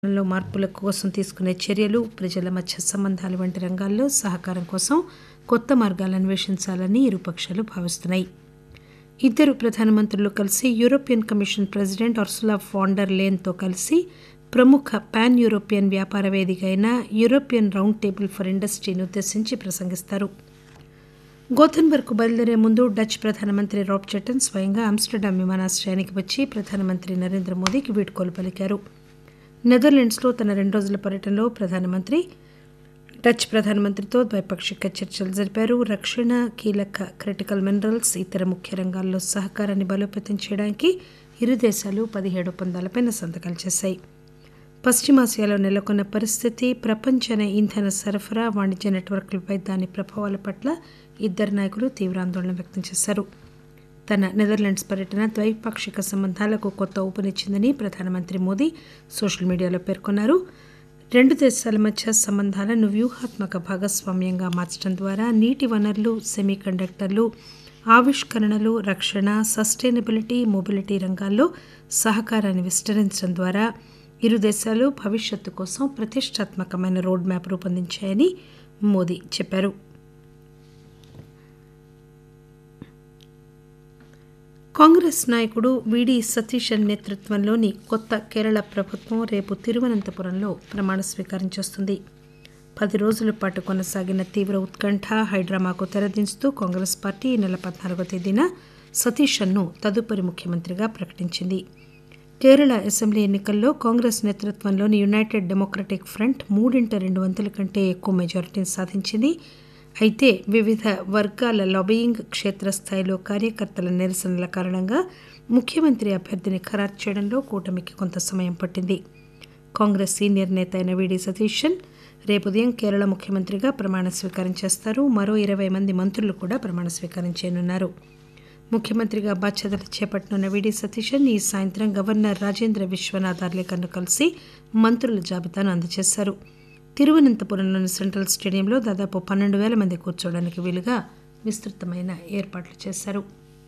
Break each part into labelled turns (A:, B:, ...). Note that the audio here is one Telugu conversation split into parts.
A: లో మార్పుల కోసం తీసుకునే చర్యలు ప్రజల మధ్య సంబంధాలు వంటి రంగాల్లో సహకారం కోసం కొత్త మార్గాలు అన్వేషించాలని ఇరుపక్షాలు భావిస్తున్నాయి ఇద్దరు ప్రధానమంత్రులు కలిసి European commission president Ursula von der లేయన్తో కలిసి ప్రముఖ పాన్ యూరోపియన్ వ్యాపార వేదిక అయిన యూరోపియన్ రౌండ్ టేబుల్ ఫర్ ఇండస్ట్రీని ఉద్దేశించి ప్రసంగిస్తారు గోథెన్బర్గ్ బయలుదేరే ముందు డచ్ ప్రధానమంత్రి రాబ్ చెటన్ స్వయంగా ఆమ్స్టర్డామ్ విమానాశ్రయానికి వచ్చి ప్రధానమంత్రి నరేంద్ర మోదీకి వీడ్కోలు పలికారు నెదర్లాండ్స్లో తన రెండు రోజుల పర్యటనలో ప్రధానమంత్రి డచ్ ప్రధానమంత్రితో ద్వైపాక్షిక చర్చలు జరిపారు రక్షణ కీలక క్రిటికల్ మినరల్స్ ఇతర ముఖ్య రంగాల్లో సహకారాన్ని బలోపేతం చేయడానికి ఇరు దేశాలు పదిహేడు ఒప్పందాలపై సంతకాలు చేశాయి పశ్చిమాసియాలో నెలకొన్న పరిస్థితి ప్రపంచ ఇంధన సరఫరా వాణిజ్య నెట్వర్క్లపై దాని ప్రభావాల పట్ల ఇద్దరు నాయకులు తీవ్ర ఆందోళన వ్యక్తం చేశారు తన నెదర్లాండ్స్ పర్యటన ద్వైపాక్షిక సంబంధాలకు కొత్త ఊపునిచ్చిందని ప్రధానమంత్రి మోదీ సోషల్ మీడియాలో పేర్కొన్నారు రెండు దేశాల మధ్య సంబంధాలను వ్యూహాత్మక భాగస్వామ్యంగా మార్చడం ద్వారా నీటి వనరులు సెమీ కండక్టర్లు ఆవిష్కరణలు రక్షణ సస్టైనబిలిటీ మొబిలిటీ రంగాల్లో సహకారాన్ని విస్తరించడం ద్వారా ఇరు దేశాలు భవిష్యత్తు కోసం ప్రతిష్టాత్మకమైన రోడ్ మ్యాప్ రూపొందించాయని మోదీ చెప్పారు కాంగ్రెస్ నాయకుడు విడి సతీశన్ నేతృత్వంలోని కొత్త కేరళ ప్రభుత్వం రేపు తిరువనంతపురంలో ప్రమాణ స్వీకారం చేస్తుంది పది రోజుల పాటు కొనసాగిన తీవ్ర ఉత్కంఠ హైడ్రామాకు తెరదించుతూ కాంగ్రెస్ పార్టీ ఈ నెల పద్నాలుగో తేదీన సతీషన్ను తదుపరి ముఖ్యమంత్రిగా ప్రకటించింది కేరళ అసెంబ్లీ ఎన్నికల్లో కాంగ్రెస్ నేతృత్వంలోని యునైటెడ్ డెమోక్రటిక్ ఫ్రంట్ మూడింట రెండు వంతుల కంటే ఎక్కువ మెజారిటీని సాధించింది అయితే వివిధ వర్గాల లాబియింగ్ క్షేత్రస్థాయిలో కార్యకర్తల నిరసనల కారణంగా ముఖ్యమంత్రి అభ్యర్థిని ఖరారు చేయడంలో కూటమికి కొంత సమయం పట్టింది కాంగ్రెస్ సీనియర్ నేత అయిన విడి సతీశన్ రేపు ఉదయం కేరళ ముఖ్యమంత్రిగా ప్రమాణ స్వీకారం చేస్తారు మరో ఇరవై మంది మంత్రులు కూడా ప్రమాణ స్వీకారం చేయనున్నారు ముఖ్యమంత్రిగా బాధ్యతలు చేపట్టనున్న విడి సతీశన్ ఈ సాయంత్రం గవర్నర్ రాజేంద్ర విశ్వనాథ్ అర్లేకర్ను కలిసి మంత్రుల జాబితాను అందజేశారు తిరువనంతపురంలోని సెంట్రల్ స్టేడియంలో దాదాపు పన్నెండు వేల మంది కూర్చోవడానికి వీలుగా విస్తృతమైన ఏర్పాట్లు చేశారు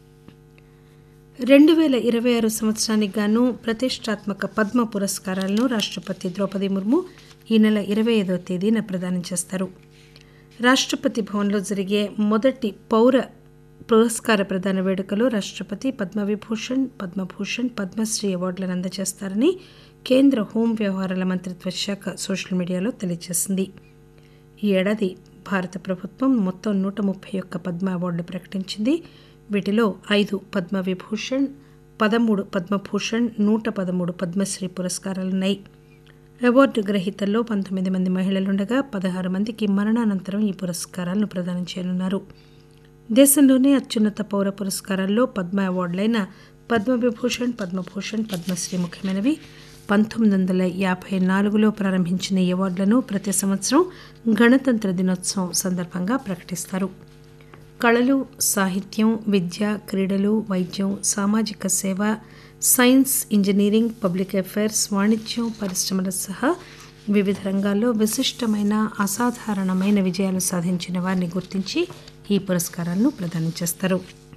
A: రెండు వేల ఇరవై ఆరు సంవత్సరానికి గాను ప్రతిష్టాత్మక పద్మ పురస్కారాలను రాష్ట్రపతి ద్రౌపది ముర్ము ఈ నెల ఇరవై ఐదవ తేదీన ప్రదానం చేస్తారు రాష్ట్రపతి భవన్లో జరిగే మొదటి పౌర పురస్కార ప్రదాన వేడుకలో రాష్ట్రపతి పద్మవిభూషణ్ పద్మభూషణ్ పద్మశ్రీ అవార్డులను అందజేస్తారని కేంద్ర హోం వ్యవహారాల మంత్రిత్వ శాఖ సోషల్ మీడియాలో తెలియజేసింది ఈ ఏడాది భారత ప్రభుత్వం మొత్తం నూట ముప్పై ఒక్క పద్మ అవార్డులు ప్రకటించింది వీటిలో ఐదు పద్మవిభూషణ్ పదమూడు పద్మభూషణ్ నూట పదమూడు పద్మశ్రీ పురస్కారాలున్నాయి అవార్డు గ్రహీతల్లో పంతొమ్మిది మంది మహిళలుండగా పదహారు మందికి మరణానంతరం ఈ పురస్కారాలను ప్రదానం చేయనున్నారు దేశంలోనే అత్యున్నత పౌర పురస్కారాల్లో పద్మ అవార్డులైన పద్మవిభూషణ్ పద్మభూషణ్ పద్మశ్రీ ముఖ్యమైనవి పంతొమ్మిది వందల యాభై నాలుగులో ప్రారంభించిన ఈ అవార్డులను ప్రతి సంవత్సరం గణతంత్ర దినోత్సవం సందర్భంగా ప్రకటిస్తారు కళలు సాహిత్యం విద్య క్రీడలు వైద్యం సామాజిక సేవ సైన్స్ ఇంజనీరింగ్ పబ్లిక్ అఫైర్స్ వాణిజ్యం పరిశ్రమల సహా వివిధ రంగాల్లో విశిష్టమైన అసాధారణమైన విజయాలు సాధించిన వారిని గుర్తించి ఈ పురస్కారాలను ప్రదానం చేస్తారు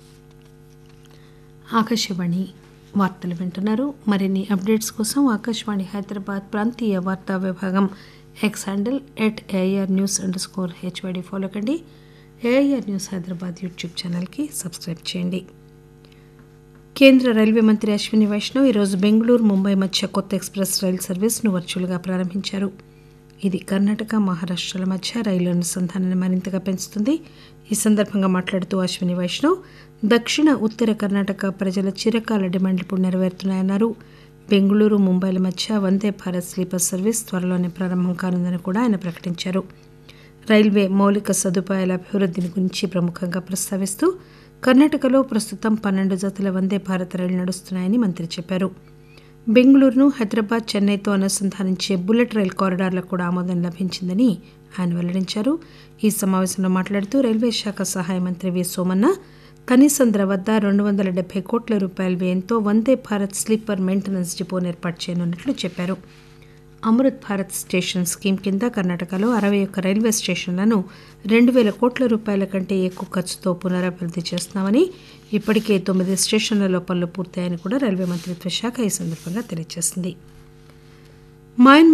A: ఆకాశవాణి వార్తలు వింటున్నారు మరిన్ని అప్డేట్స్ కోసం ఆకాశవాణి హైదరాబాద్ ప్రాంతీయ వార్తా విభాగం X handle at A I R news underscore H Y D follow కండి ఏఐఆర్ న్యూస్ హైదరాబాద్ యూట్యూబ్ ఛానల్కి సబ్స్క్రైబ్ చేయండి కేంద్ర రైల్వే మంత్రి అశ్విని వైష్ణవ్ ఈరోజు బెంగళూరు ముంబై మధ్య కొత్త ఎక్స్ప్రెస్ రైలు సర్వీస్ను వర్చువల్గా ప్రారంభించారు ఇది కర్ణాటక మహారాష్ట్రల మధ్య రైలు అనుసంధానాన్ని మరింతగా పెంచుతుంది ఈ సందర్భంగా మాట్లాడుతూ అశ్విని వైష్ణవ్ దక్షిణ ఉత్తర కర్ణాటక ప్రజల చిరకాల డిమాండ్లు ఇప్పుడు నెరవేరుతున్నాయన్నారు బెంగళూరు ముంబైల మధ్య వందే భారత్ స్లీపర్ సర్వీస్ త్వరలోనే ప్రారంభం కానుందని కూడా ఆయన ప్రకటించారు రైల్వే మౌలిక సదుపాయాల అభివృద్ధిని గురించి ప్రముఖంగా ప్రస్తావిస్తూ కర్ణాటకలో ప్రస్తుతం పన్నెండు జతల వందే భారత్ రైళ్లు నడుస్తున్నాయని మంత్రి చెప్పారు బెంగళూరును హైదరాబాద్ చెన్నైతో అనుసంధానించే బుల్లెట్ రైల్ కారిడార్లకు కూడా ఆమోదం లభించిందని ఆయన వెల్లడించారు ఈ సమావేశంలో మాట్లాడుతూ రైల్వే శాఖ సహాయ మంత్రి వి సోమన్న కనీసంద్ర వద్ద రెండు వందల డెబ్బై కోట్ల రూపాయల వ్యయంతో వందే భారత్ స్లీపర్ మెయింటెనెన్స్ డిపోను ఏర్పాటు చేయనున్నట్లు చెప్పారు అమృత్ భారత్ స్టేషన్ స్కీమ్ కింద కర్ణాటకలో అరవై ఒక్క రైల్వే స్టేషన్లను రెండు వేల కోట్ల రూపాయల కంటే ఎక్కువ ఖర్చుతో పునరభివృద్ధి చేస్తున్నామని ఇప్పటికే తొమ్మిది స్టేషన్లలో పనులు పూర్తయ్యాయని కూడా రైల్వే మంత్రిత్వ శాఖ ఈ సందర్భంగా తెలియజేసింది మయన్మార్